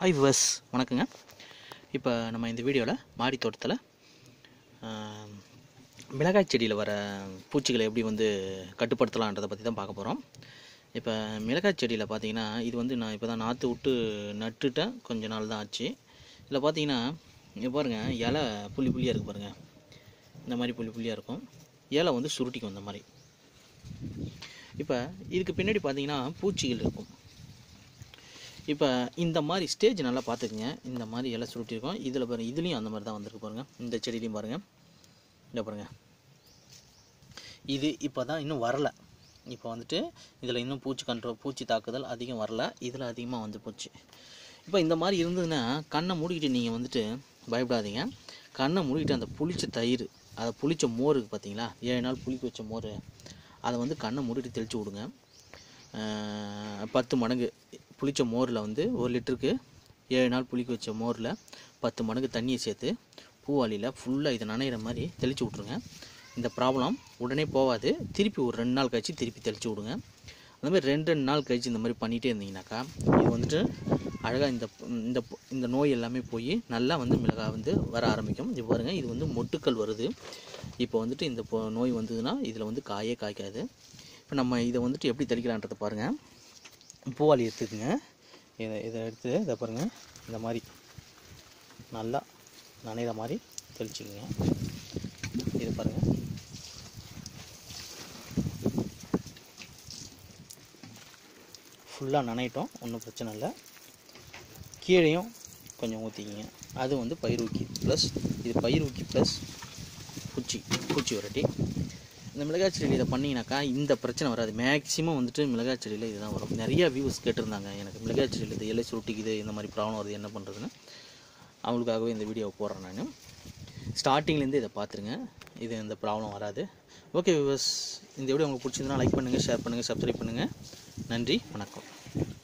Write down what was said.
hi விவஸ் வணக்கங்க இப்போ நம்ம இந்த வீடியோவில் மாடி தோட்டத்தில் ஆம், மிளகாய் செடியில் வர பூச்சிகளை எப்படி வந்து கட்டுப்படுத்தலான்றதை பற்றி தான் பார்க்க போகிறோம் இப்போ மிளகாய் செடியில் பார்த்தீங்கன்னா இது வந்து நான் இப்போ தான் நாற்று விட்டு நட்டுட்டேன் கொஞ்ச நாள் தான் ஆச்சு இதில் பார்த்தீங்கன்னா இங்கே பாருங்கள் இலை புள்ளி புள்ளியாக இருக்குது பாருங்கள் இந்த மாதிரி புள்ளி புள்ளியாக இருக்கும் இலை வந்து சுருட்டிக்கும் இந்த மாதிரி இப்போ இதுக்கு பின்னாடி பார்த்தீங்கன்னா பூச்சிகள் இருக்கும் இப்போ இந்த மாதிரி ஸ்டேஜ் நல்லா பார்த்துக்குங்க இந்த மாதிரி இலை சுருட்டிருக்கோம் இதில் பாருங்கள் இதுலேயும் அந்த மாதிரி தான் வந்திருக்கு பாருங்கள் இந்த செடியிலையும் பாருங்கள் இந்த பாருங்கள் இது இப்போ தான் இன்னும் வரல இப்போ வந்துட்டு இதில் இன்னும் பூச்சி கண்ட்ரோல் பூச்சி தாக்குதல் அதிகம் வரல இதில் அதிகமாக வந்து போச்சு இப்போ இந்த மாதிரி இருந்ததுன்னா கண்ணை மூடிக்கிட்டு நீங்கள் வந்துட்டு பயப்படாதீங்க கண்ணை மூடிக்கிட்டு அந்த புளிச்ச தயிர் அதை புளிச்ச மோர் இருக்கு பார்த்தீங்களா ஏழு நாள் புளிக்க வச்ச மோர் அதை வந்து கண்ணை மூடிட்டு தெளித்து விடுங்க ஆஹ் பத்து மடங்கு புளிச்ச மோரில் வந்து ஒரு லிட்டருக்கு ஏழு நாள் புளிக்க வச்ச மோரில் பத்து மடங்கு தண்ணியை சேர்த்து பூவாளியில் ஃபுல்லாக இதை நனையிற மாதிரி தெளித்து விட்ருங்க இந்த ப்ராப்ளம் உடனே போகாது திருப்பி ஒரு ரெண்டு நாள் கழிச்சு திருப்பி தெளித்து விடுங்க அந்த மாதிரி ரெண்டு ரெண்டு நாள் கழிச்சு இந்த மாதிரி பண்ணிகிட்டே இருந்தீங்கன்னாக்கா இது வந்துட்டு அழகாக இந்த இந்த இந்த நோய் எல்லாமே போய் நல்லா வந்து மிளகாய் வந்து வர ஆரம்பிக்கும் இது பாருங்கள் இது வந்து மொட்டுக்கள் வருது இப்போ வந்துட்டு இந்த பொ- நோய் வந்ததுன்னா இதில் வந்து காயே காய்க்காது இப்போ நம்ம இதை வந்துட்டு எப்படி தெளிக்கலான்றதை பாருங்கள் பூவாளி எடுத்துக்கோங்க இதை இதை எடுத்து இதை பாருங்கள் இந்த மாதிரி நல்லா நனைகிற மாதிரி தெளிச்சிக்கங்க இது பாருங்கள் ஃபுல்லாக நனையிட்டோம் ஒன்றும் பிரச்சனை இல்லை கீழேயும் கொஞ்சம் ஊற்றிக்கிங்க அது வந்து பயிர் ஊக்கி ப்ளஸ் இது பயிர் ஊக்கி ப்ளஸ் பூச்சி பூச்சி வரட்டி இந்த மிளகாய் செடியில் இதை பண்ணிங்கனாக்கா இந்த பிரச்சனை வராது மேக்ஸிமம் வந்துட்டு மிளகாய் செடியில் இதுதான் வரும் நிறைய வியூஸ் கேட்டிருந்தாங்க எனக்கு மிளகாய் செடியில் இது இலை சுருட்டிக்குது இந்த மாதிரி ப்ராப்ளம் வருது என்ன பண்ணுறதுன்னு அவங்களுக்காகவே இந்த வீடியோவை போடுறேன் நான் ஸ்டார்டிங்லேருந்து இதை பார்த்துருங்க இது இந்த ப்ராப்ளம் வராது ஓகே வியூவர்ஸ் இந்த வீடியோ உங்களுக்கு பிடிச்சிருந்தா லைக் பண்ணுங்கள் ஷேர் பண்ணுங்கள் சப்ஸ்கிரைப் பண்ணுங்கள் நன்றி வணக்கம்